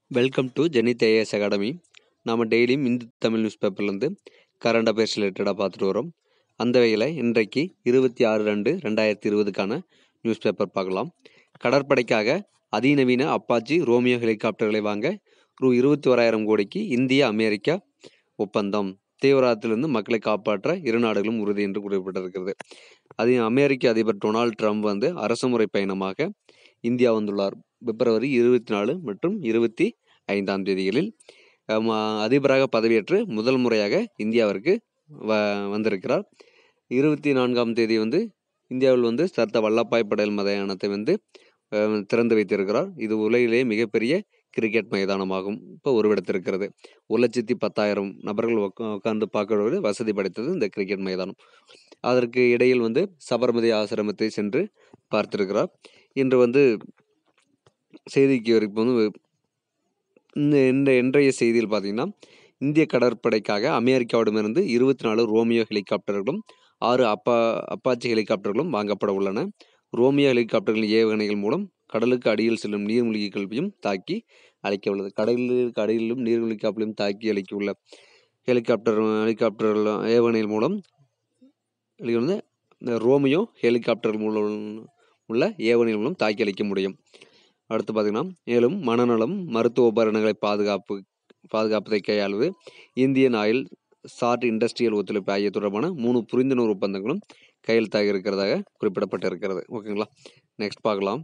welcome to Zenith IAS academy நாம் டெய்லியும் Hindu Tamil news பேப்பர்லேருந்து கரண்ட் அஃபேர்ஸ் ரிலேட்டடாக பார்த்துட்டு வரோம் அந்த வகையில் இன்றைக்கு இருபத்தி ஆறு ரெண்டு ரெண்டாயிரத்தி இருபதுக்கான நியூஸ் பேப்பர் பார்க்கலாம் கடற்படைக்காக அதிநவீன அப்பாச்சி ரோமியோ ஹெலிகாப்டர்களை வாங்க ரூ இருபத்தி ஓராயிரம் கோடிக்கு இந்திய அமெரிக்கா ஒப்பந்தம் தீவிரவாதத்திலிருந்து மக்களை காப்பாற்ற இரு நாடுகளும் உறுதி என்று குறிப்பிட்டிருக்கிறது அது அமெரிக்க அதிபர் டொனால்ட் ட்ரம்ப் வந்து அரசுமுறை பயணமாக இந்தியா வந்துள்ளார் பிப்ரவரி இருபத்தி நாலு மற்றும் இருபத்தி ஐந்தாம் தேதிகளில் ஆம், அதிபராக பதவியேற்று முதல் முறையாக இந்தியாவிற்கு வ வந்திருக்கிறார் இருபத்தி நான்காம் தேதி வந்து இந்தியாவில் வந்து சர்தார் வல்லபாய் படேல் மதையானத்தை வந்து அஹ், திறந்து வைத்திருக்கிறார் இது உலகிலேயே மிகப்பெரிய கிரிக்கெட் மைதானமாகும் இப்போ உருவெடுத்திருக்கிறது ஒரு லட்சத்தி பத்தாயிரம் நபர்கள் உக்கா- உட்கார்ந்து பார்க்கறது வசதி படைத்தது இந்த கிரிக்கெட் மைதானம் அதற்கு இடையில் வந்து சபர்மதி ஆசிரமத்தை சென்று பார்த்திருக்கிறார் இன்று வந்து செய்திக்கு வரைக்கும் வந்து இந்த இந்த இன்றைய செய்தியில் பார்த்தீங்கன்னா இந்திய கடற்படைக்காக அமெரிக்காவிடமிருந்து இருபத்தி நாலு ரோமியோ ஹெலிகாப்டர்களும் ஆறு அப்பா அப்பாச்சி ஹெலிகாப்டர்களும் வாங்கப்பட உள்ளன ரோமியோ ஹெலிகாப்டர்களின் ஏவுகணைகள் மூலம் கடலுக்கு அடியில் செல்லும் நீர்மூழ்கி கல்வியும் தாக்கி அழிக்க உள்ளது கடலுக்கு அடியிலும் நீர்மூழ்கி கப்பலையும் தாக்கி அழிக்க உள்ள ஹெலிகாப்டர் ஹெலிகாப்டர்கள் ஏவுகணைகள் மூலம் இது வந்து இந்த ரோமியோ ஹெலிகாப்டர் மூலம் உள்ள ஏவுகணைகள் மூலம் தாக்கி அழிக்க முடியும் அடுத்து பார்த்தீங்கன்னா மேலும் மனநலம் மருத்துவ உபகரணங்களை பாதுகாப்பு பாதுகாப்பதை கையாளுவது இந்தியன் ஆயில் சார்ட் இண்டஸ்ட்ரியல் ஒத்துழைப்பு ஆகிய தொடர்பான மூணு புரிந்துணர்வு ஒப்பந்தங்களும் கையெழுத்தாக இருக்கிறதாக குறிப்பிடப்பட்டிருக்கிறது ஓகேங்களா நெக்ஸ்ட் பார்க்கலாம்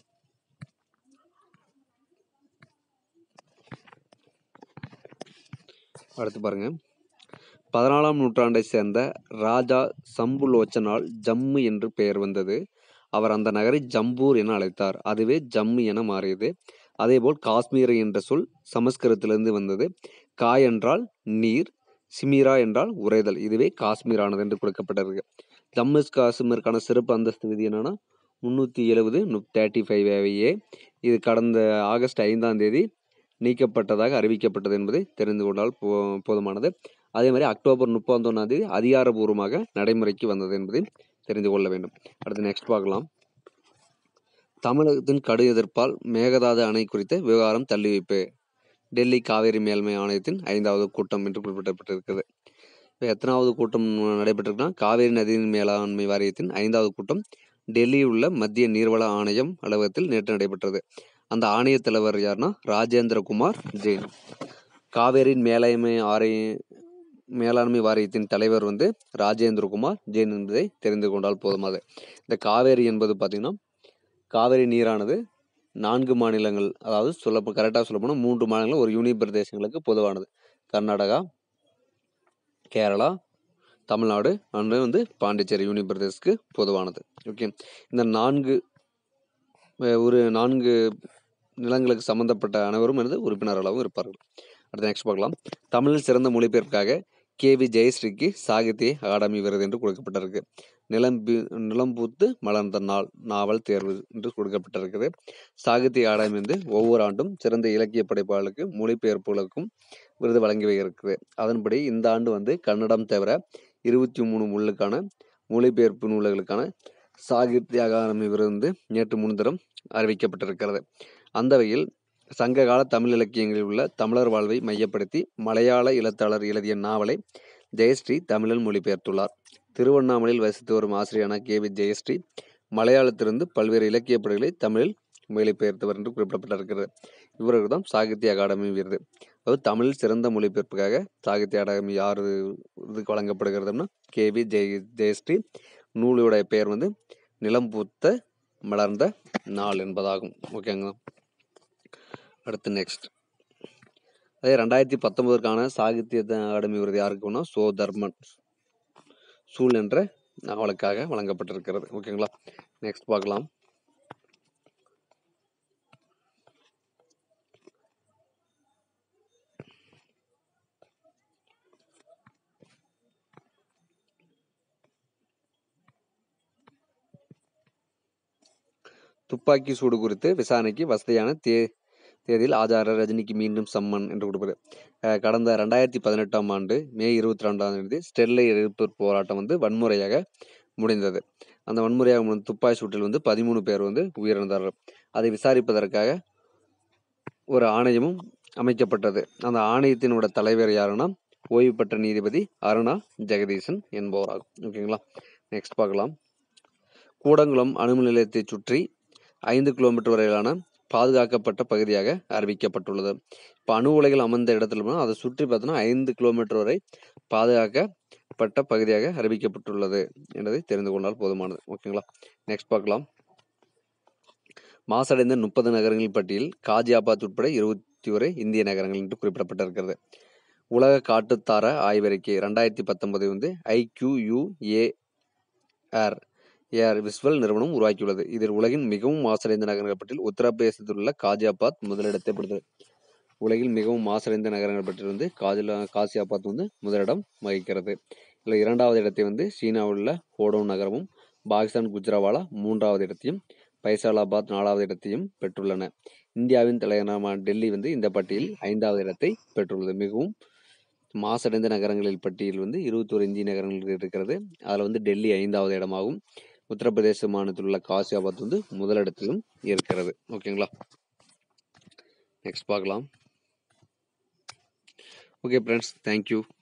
அடுத்து பாருங்க பதினாலாம் நூற்றாண்டை சேர்ந்த ராஜா சம்புலோச்சனால் ஜம்மு என்று பெயர் வந்தது அவர் அந்த நகரை ஜம்பூர் என அழைத்தார் அதுவே ஜம்மு என மாறியது அதேபோல் காஷ்மீர் என்ற சொல் சமஸ்கிருதத்திலிருந்து வந்தது காய் என்றால் நீர் சிமிரா என்றால் உறைதல் இதுவே காஷ்மீர் ஆனது என்று கொடுக்கப்பட்டிருக்கு ஜம்மு காஷ்மீருக்கான சிறப்பு அந்தஸ்து விதி என்னன்னா முந்நூற்றி எழுபது தேர்ட்டி ஃபைவ் ஏ இது கடந்த ஆகஸ்ட் ஐந்தாம் தேதி நீக்கப்பட்டதாக அறிவிக்கப்பட்டது என்பதை தெரிந்து கொண்டால் போ போதுமானது அதே மாதிரி அக்டோபர் முப்பத்தொன்னாம் தேதி அதிகாரபூர்வமாக நடைமுறைக்கு வந்தது என்பதை தெரிந்து கொள்ள வேண்டும் அடுத்து நெக்ஸ்ட் பார்க்கலாம் தமிழகத்தின் கடு எதிர்ப்பால் மேகதாது அணை குறித்த விவகாரம் தள்ளி வைப்பு டெல்லி காவேரி மேல்மை ஆணையத்தின் ஐந்தாவது கூட்டம் என்று குறிப்பிடப்பட்டிருக்கிறது இப்போ எத்தனாவது கூட்டம் நடைபெற்றிருக்குன்னா காவேரி நதியின் மேலாண்மை வாரியத்தின் ஐந்தாவது கூட்டம் டெல்லியில் உள்ள மத்திய நீர்வள ஆணையம் அலுவலகத்தில் நேற்று நடைபெற்றது அந்த ஆணைய தலைவர் யாருன்னா ராஜேந்திர குமார் ஜெயின் காவேரியின் மேலாண்மை ஆணைய மேலாண்மை வாரியத்தின் தலைவர் வந்து ராஜேந்திர குமார் ஜெயின் என்பதை தெரிந்து கொண்டால் போதுமாது இந்த காவேரி என்பது பார்த்தீங்கன்னா காவேரி நீரானது நான்கு மாநிலங்கள் அதாவது சொல்ல கரெக்டாக சொல்ல போனால் மூன்று மாநிலங்கள் ஒரு யூனியன் பிரதேசங்களுக்கு பொதுவானது கர்நாடகா கேரளா தமிழ்நாடு அண்டு வந்து பாண்டிச்சேரி யூனியன் பிரதேசத்துக்கு பொதுவானது ஓகே இந்த நான்கு அஹ், ஒரு நான்கு நிலங்களுக்கு சம்பந்தப்பட்ட அனைவரும் எனது உறுப்பினர்களாகவும் இருப்பார்கள் அடுத்து நெக்ஸ்ட் பார்க்கலாம் தமிழில் சிறந்த மொழிபெயர்ப்புக்காக கே வி ஜெயஸ்ரீக்கு சாகித்ய அகாடமி விருது என்று கொடுக்கப்பட்டிருக்கு நிலம்பு நிலம்பூத்து மலர்ந்த நாள் நாவல் தேர்வு என்று கொடுக்கப்பட்டிருக்குது சாகித்ய அகாடமி வந்து ஒவ்வொரு ஆண்டும் சிறந்த இலக்கிய படைப்பாளருக்கு மொழிபெயர்ப்புகளுக்கும் விருது வழங்கி வருகிறது அதன்படி இந்த ஆண்டு வந்து கன்னடம் தவிர இருபத்தி மூணு முள்ளுக்கான மொழிபெயர்ப்பு நூல்களுக்கான சாகித்ய அகாடமி விருது வந்து நேற்று முன்தினம் அறிவிக்கப்பட்டிருக்கிறது அந்த வகையில் சங்ககால தமிழ் இலக்கியங்களில் உள்ள தமிழர் வாழ்வை மையப்படுத்தி மலையாள எழுத்தாளர் எழுதிய நாவலை ஜெயஸ்ரீ தமிழில் மொழிபெயர்த்துள்ளார் திருவண்ணாமலையில் வசித்து வரும் ஆசிரியரான கே வி ஜெயஸ்ரீ மலையாளத்திலிருந்து பல்வேறு இலக்கிய படைகளை தமிழில் மொழிபெயர்த்தவர் என்று குறிப்பிடப்பட்டிருக்கிறது இவருக்கு தான் சாகித்ய அகாடமி விருது அதாவது தமிழில் சிறந்த மொழிபெயர்ப்புக்காக சாகித்ய அகாடமி யார் இதுக்கு வழங்கப்படுகிறதுனா கே வி ஜெய ஜெயஸ்ரீ நூலுடைய பெயர் வந்து நிலம் பூத்த மலர்ந்த நாள் என்பதாகும் ஓகேங்க அடுத்து நெக்ஸ்ட் அதே ரெண்டாயிரத்தி பத்தொன்பதுக்கான சாகித்ய அகாடமி விருது யாருக்குன்னா சோ தர்மன் சூழ் என்ற நாவலுக்காக வழங்கப்பட்டிருக்கிறது ஓகேங்களா நெக்ஸ்ட் பார்க்கலாம் துப்பாக்கி சூடு குறித்து விசாரணைக்கு வசதியான தே தேதியில் ஆஜார ரஜினிக்கு மீண்டும் சம்மன் என்று கொடுப்பது அஹ் கடந்த ரெண்டாயிரத்தி பதினெட்டாம் ஆண்டு மே இருபத்தி ரெண்டாம் தேதி ஸ்டெர்லைட் எதிர்ப்பு போராட்டம் வந்து வன்முறையாக முடிந்தது அந்த வன்முறையாக முடிந்த துப்பாக்கி சூட்டில் வந்து பதிமூணு பேர் வந்து உயிரிழந்தார்கள் அதை விசாரிப்பதற்காக ஒரு ஆணையமும் அமைக்கப்பட்டது அந்த ஆணையத்தினோட தலைவர் யாருன்னா ஓய்வு பெற்ற நீதிபதி அருணா ஜெகதீசன் என்பவராகும் ஓகேங்களா நெக்ஸ்ட் பார்க்கலாம் கூடங்குளம் அணுமின் நிலையத்தை சுற்றி ஐந்து கிலோமீட்டர் வரையிலான பாதுகாக்கப்பட்ட பகுதியாக அறிவிக்கப்பட்டுள்ளது இப்போ அணு உலைகள் அமர்ந்த இடத்துல போனால் அதை சுற்றி பார்த்தோன்னா ஐந்து கிலோமீட்டர் வரை பாதுகாக்கப்பட்ட பகுதியாக அறிவிக்கப்பட்டுள்ளது என்பதை தெரிந்து கொண்டால் போதுமானது ஓகேங்களா நெக்ஸ்ட் பார்க்கலாம் மாசடைந்த முப்பது நகரங்கள் பட்டியல் காஜியாபாத் உட்பட இருபத்தி ஒரு இந்திய நகரங்கள் என்று குறிப்பிடப்பட்டிருக்கிறது உலக காட்டுத்தார ஆய்வறிக்கை ரெண்டாயிரத்தி பத்தொன்பது வந்து ஐக்யூயுஏஆர் ஏஆர் விஸ்வல் நிறுவனம் உருவாக்கியுள்ளது இதில் உலகின் மிகவும் மாசடைந்த நகரங்கள் பட்டியல் உத்தரப்பிரதேசத்தில் உள்ள காஜியாபாத் முதலிடத்தை பிடித்தது உலகில் மிகவும் மாசடைந்த நகரங்கள் பட்டியல் வந்து காஜிலா காசியாபாத் வந்து முதலிடம் வகிக்கிறது இதில் இரண்டாவது இடத்தை வந்து சீனாவில் உள்ள ஹோடோன் நகரமும் பாகிஸ்தான் குஜ்ராவாலா மூன்றாவது இடத்தையும் பைசாலாபாத் நாலாவது இடத்தையும் பெற்றுள்ளன இந்தியாவின் தலைநகரமான டெல்லி வந்து இந்த பட்டியலில் ஐந்தாவது இடத்தை பெற்றுள்ளது மிகவும் மாசடைந்த நகரங்களில் பட்டியல் வந்து இருபத்தோரு இந்திய நகரங்கள் இருக்கிறது அதில் வந்து டெல்லி ஐந்தாவது இடமாகும் உத்தரப்பிரதேச மாநிலத்தில் உள்ள காசியாபாத் வந்து முதலிடத்திலும் இருக்கிறது ஓகேங்களா நெக்ஸ்ட் பார்க்கலாம் ஓகே ஃப்ரெண்ட்ஸ் தேங்க்யூ